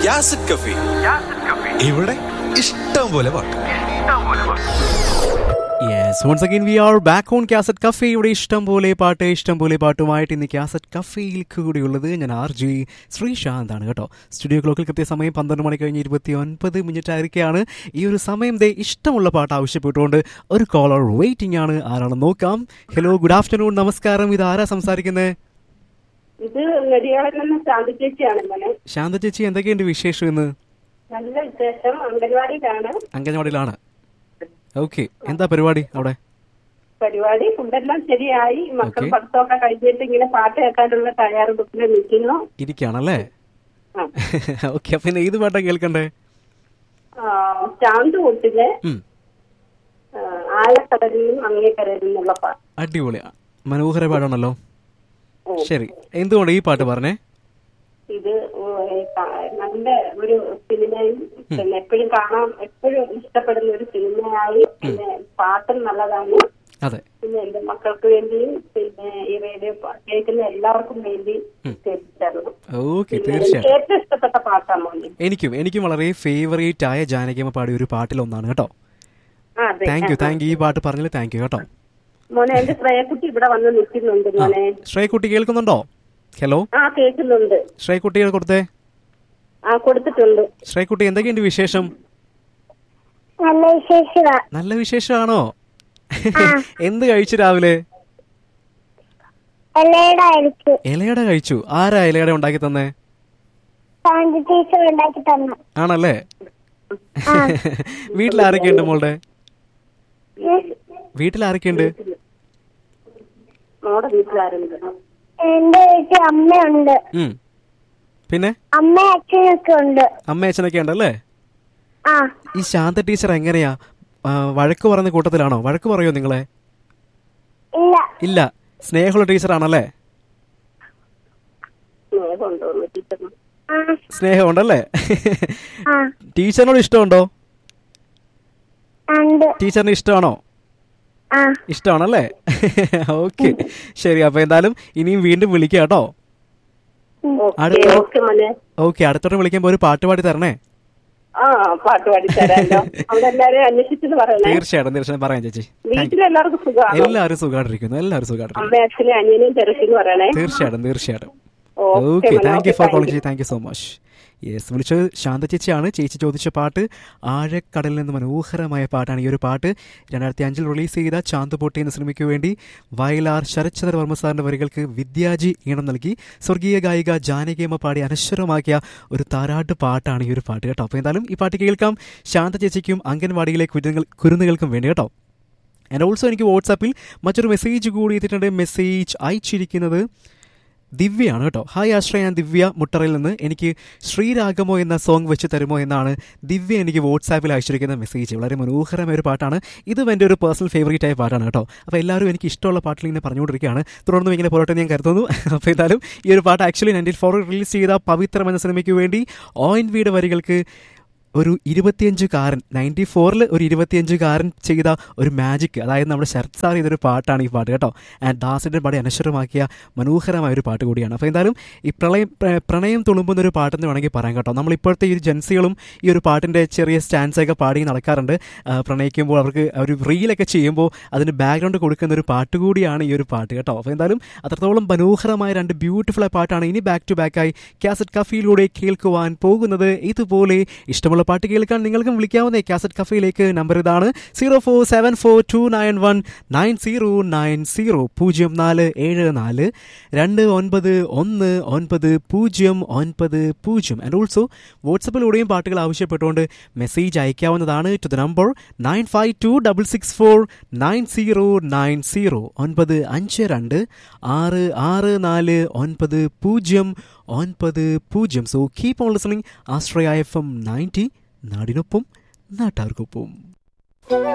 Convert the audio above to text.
യാസിഡ് കഫി ഇവിടെ ഇഷ്ടം പോലെ പാട്ട് yes once again we are back on cassette cafe ഇവിടെ ഇഷ്ടം പോലെ പാട്ട് ഇഷ്ടം പോലെ പാട്ടുമായിട്ട് ഇന്ന് കാസറ്റ് കഫേയിൽ കൂടിയുള്ളത് ഞാൻ ആർ ജി ശ്രീശാന്താണ് കേട്ടോ സ്റ്റുഡിയോ ക്ലോക്കിൽ കൃത്യസമയം പന്ത്രണ്ട് മണി കഴിഞ്ഞ് ഇരുപത്തി ഒൻപത് മിനിറ്റ് ആയിരിക്കുകയാണ് ഈ ഒരു സമയം ദേ ഇഷ്ടമുള്ള പാട്ട് ആവശ്യപ്പെട്ടുകൊണ്ട് ഒരു കോളർ വെയിറ്റിംഗ് ആണ് ആരാണെന്ന് നോക്കാം ഹലോ ഗുഡ് ആഫ്റ്റർനൂൺ നമസ്കാരം ഇത് ആരാ സംസാരിക്കുന്നത് ഇത് നെടിയാളിൽ നിന്ന് ശാന്തി ചേച്ചിയാണ് മോനെ ശാന്ത ചേച്ചി എന്തൊക്കെയുണ്ട് വിശേഷം ഇന്ന് നല്ല വിശേഷം അംഗൻവാടിയിലാണ് അങ്കനവാടിയിലാണ് ഓക്കെ എന്താ പരിപാടി അവിടെ പരിപാടി ഫുഡെല്ലാം ശരിയായി മക്കൾ Okay. പഠിത്തമൊക്കെ കഴിഞ്ഞിട്ട് ഇങ്ങനെ പാട്ട് കേൾക്കാനുള്ള തയ്യാറെടുപ്പിൽ നിൽക്കുന്നു ഇരിക്കുകയാണല്ലേ ആ. ഓക്കെ അപ്പൊ ഇന്ന് ഏത് പാട്ടാ കേൾക്കണ്ടേ ആ, ശാന്ത് കൂട്ടിലെ ഉം ആ, ആഴക്കടലിലും അങ്ങേക്കരയിലും എന്നുള്ള പാട്ട് അടിപൊളി മനോഹര പാടാണല്ലോ ഓ. ശരി എന്തുകൊണ്ട് ഈ പാട്ട് പറഞ്ഞേ ഇത് ഓ, ഏ, കാ- നല്ല ഒരു സിനിമയും പിന്നെ എപ്പോഴും കാണാൻ എപ്പോഴും ഇഷ്ടപ്പെടുന്ന ഒരു സിനിമയായി പിന്നെ പാട്ടും നല്ലതാണ് അതെ പിന്നെ എന്റെ മക്കൾക്ക് വേണ്ടിയും പിന്നെ ഈ റേഡിയോ പ- കേൾക്കുന്ന എല്ലാവർക്കും വേണ്ടി കേൾപ്പിച്ചായിരുന്നു ഓക്കെ പിന്നെ തീർച്ചയായും എനിക്ക് ഏറ്റവും ഇഷ്ടപ്പെട്ട പാട്ടാണ് മോനെ എനിക്കും എനിക്കും വളരെ ഫേവറേറ്റ് ആയ ജാനകിയമ്മ പാടിയ ഒരു പാട്ടിൽ ഒന്നാണ് കേട്ടോ ആ, അതെ താങ്ക് യു താങ്ക് യു ഈ പാട്ട് പറഞ്ഞതിൽ താങ്ക് യു കേട്ടോ മോനെ എന്റെ ശ്രേയക്കുട്ടി ഇവിടെ വന്ന് നിൽക്കുന്നുണ്ട് മോനെ ശ്രേയക്കുട്ടി കേൾക്കുന്നുണ്ടോ ഹലോ ആ കേൾക്കുന്നുണ്ട് ശ്രേയക്കുട്ടി കൊടുത്തേ ആ കൊടുത്തിട്ടുണ്ട് ശ്രേയക്കുട്ടി എന്തൊക്കെയുണ്ട് വിശേഷം നല്ല വിശേഷമാ നല്ല വിശേഷമാണോ എന്ത് കഴിച്ചു രാവിലെ എല്ലയുടെ അയച്ചു ഇലയട കഴിച്ചു ആരാ ഇലയട ഉണ്ടാക്കി തന്നേ സാന്തി ടീച്ചർ ഉണ്ടാക്കി തന്നു ആണല്ലേ വീട്ടിൽ ആരൊക്കെയുണ്ട് മോളുടെ വീട്ടിൽ ആരൊക്കെയുണ്ട് മോടെ വീട്ടിലാരുണ്ട് എന്റെ വീട്ടിൽ അമ്മയുണ്ട് ഉം. പിന്നെ അമ്മ അച്ഛനൊക്കെ ഉണ്ട് അമ്മ അച്ഛനൊക്കെ ഉണ്ടല്ലേ ആ ഈ ശാന്ത ടീച്ചർ എങ്ങനെയാ ആ, വഴക്ക് പറയുന്ന കൂട്ടത്തിലാണോ വഴക്ക് പറയോ നിങ്ങളെ ഇല്ല ഇല്ല സ്നേഹമുള്ള ടീച്ചറാണല്ലേ കൊണ്ടുവന്നു ടീച്ചറിന് ആ സ്നേഹമുണ്ടല്ലേ ആ ടീച്ചറിനോട് ഇഷ്ടമുണ്ടോ ഉണ്ട് ടീച്ചറിന് ഇഷ്ടമാണോ ആ ഇഷ്ടമാണല്ലേ ഓക്കെ ശരി അപ്പൊ എന്തായാലും ഇനിയും വീണ്ടും വിളിക്കാം കേട്ടോ ഓക്കെ അടുത്ത ഓക്കെ മോനെ ഓക്കെ അടുത്തോട്ട് വിളിക്കുമ്പോ ഒരു പാട്ട് പാടി തരണേ ആ പാട്ട് പാടി തരാമല്ലോ അവിടെ എല്ലാരെയും അന്വേഷിച്ചെന്ന് പറയണേ തീർച്ചയായിട്ടും തീർച്ചയായും പറയാം ചേച്ചി Thank you. വീട്ടിലെല്ലാവർക്കും സുഖമാണ് എല്ലാവരും സുഖമായിട്ടിരിക്കുന്നു എല്ലാവരും സുഖമായിട്ടിരിക്കുന്നു അമ്മ അച്ഛനെ അനിയനെയും തിരക്കെന്ന് പറയണേ തീർച്ചയായിട്ടും തീർച്ചയായിട്ടും ഓക്കെ ഓക്കെ മോനെ, thank you okay, for thank calling you. ചേച്ചി thank you so much yes വിളിച്ചത് ശാന്ത ചേച്ചിയാണ് ചേച്ചി ചോദിച്ച പാട്ട് ആഴക്കടലിൽ നിന്ന് മനോഹരമായ പാട്ടാണ് ഈ ഒരു പാട്ട് രണ്ടായിരത്തി അഞ്ചിൽ റിലീസ് ചെയ്ത ചാന്തുപൊട്ടി എന്ന സിനിമയ്ക്ക് വേണ്ടി വയലാർ ശരത്ചന്ദ്ര വർമ്മ സാറിന്റെ വരികൾക്ക് വിദ്യാജി ഈണം നൽകി സ്വർഗീയ ഗായിക ജാനകിയമ്മ പാടി അനശ്വരമാക്കിയ ഒരു താരാട്ട് പാട്ടാണ് ഈ ഒരു പാട്ട് കേട്ടോ അപ്പോൾ എന്തായാലും ഈ പാട്ട് കേൾക്കാം ശാന്ത ചേച്ചിക്കും അംഗൻവാടിയിലെ കുരുന്നുകൾ കുരുന്നുകൾക്കും വേണ്ടി കേട്ടോ ആൻഡ് ഓൾസോ എനിക്ക് വാട്സാപ്പിൽ മറ്റൊരു മെസ്സേജ് കൂടി എത്തിയിട്ടുണ്ട് മെസ്സേജ് അയച്ചിരിക്കുന്നത് ദിവ്യയാണ് കേട്ടോ ഹായ് ആശ്രയ ഞാൻ ദിവ്യ മുട്ടറയിൽ നിന്ന് എനിക്ക് ശ്രീരാഗമോ എന്ന സോങ് വെച്ച് തരുമോ എന്നാണ് ദിവ്യ എനിക്ക് വാട്സാപ്പിൽ അയച്ചിരിക്കുന്ന മെസ്സേജ് വളരെ മനോഹരമായ ഒരു പാട്ടാണ് ഇതും എൻ്റെ ഒരു പേഴ്സണൽ ഫേവറേറ്റ് ആയ പാട്ടാണ് കേട്ടോ അപ്പോൾ എല്ലാവരും എനിക്ക് ഇഷ്ടമുള്ള പാട്ടിൽ ഇങ്ങനെ പറഞ്ഞുകൊണ്ടിരിക്കുകയാണ് തുടർന്നും ഇങ്ങനെ പോരട്ടെ എന്ന് ഞാൻ കരുതുന്നു അപ്പോൾ എന്തായാലും ഈ ഒരു പാട്ട് ആക്ച്വലി നയൻറ്റീൻ ഫോർ റിലീസ് ചെയ്ത പവിത്രം എന്ന സിനിമയ്ക്ക് വേണ്ടി ഓയിൻ വീട് വരികൾക്ക് ഒരു ഇരുപത്തിയഞ്ചുകാരൻ നയൻറ്റി ഫോറിൽ ഒരു ഇരുപത്തിയഞ്ചുകാരൻ ചെയ്ത ഒരു മാജിക് അതായത് നമ്മുടെ ശരത് സാർ ചെയ്തൊരു പാട്ടാണ് ഈ പാട്ട് കേട്ടോ ആൻഡ് ദാസിൻ്റെ പാടി അനശ്വരമാക്കിയ മനോഹരമായ ഒരു പാട്ട് കൂടിയാണ് അപ്പോൾ എന്തായാലും ഈ പ്രളയം പ്ര- പ്രണയം തുളുമ്പുന്ന ഒരു പാട്ടെന്ന് വേണമെങ്കിൽ പറയാം കേട്ടോ നമ്മൾ ഇപ്പോഴത്തെ ഈ ഒരു ജൻസികളും ഈ ഒരു പാട്ടിൻ്റെ ചെറിയ സ്റ്റാൻസ് ഒക്കെ പാടി നടക്കാറുണ്ട് ആ, പ്രണയിക്കുമ്പോൾ അവർക്ക് ഒരു റീലൊക്കെ ചെയ്യുമ്പോൾ അതിന് ബാക്ക്ഗ്രൗണ്ട് കൊടുക്കുന്ന ഒരു പാട്ട് കൂടിയാണ് ഈ ഒരു പാട്ട് കേട്ടോ അപ്പോൾ എന്തായാലും അത്രത്തോളം മനോഹരമായ രണ്ട് ബ്യൂട്ടിഫുൾ ആയ പാട്ടാണ് ഇനി ബാക്ക് ടു ബാക്കായി കാസറ്റ് കഫയിലൂടെ കേൾക്കുവാൻ പോകുന്നത് ഇതുപോലെ ഇഷ്ടമുള്ള പാട്ട് കേൾക്കാൻ നിങ്ങൾക്കും വിളിക്കാവുന്ന കാസറ്റ് കഫയിലേക്ക് നമ്പർ ഇതാണ് zero four seven four two nine one nine zero nine zero പൂജ്യം നാല് ഏഴ് നാല് രണ്ട് ഒൻപത് ഒന്ന് ഒൻപത് പൂജ്യം ഒൻപത് പൂജ്യം ആൻഡ് ഓൾസോ വാട്സപ്പിലൂടെയും പാട്ടുകൾ ആവശ്യപ്പെട്ടുകൊണ്ട് മെസ്സേജ് അയക്കാവുന്നതാണ് to the number nine five two double six four nine zero nine zero ഒൻപത് അഞ്ച് രണ്ട് ആറ് ആറ് നാല് ഒൻപത് പൂജ്യം ഒൻപത് പൂജ്യം so keep on listening Ashraya F M ninety നാടിനൊപ്പം നാട്ടാർക്കൊപ്പം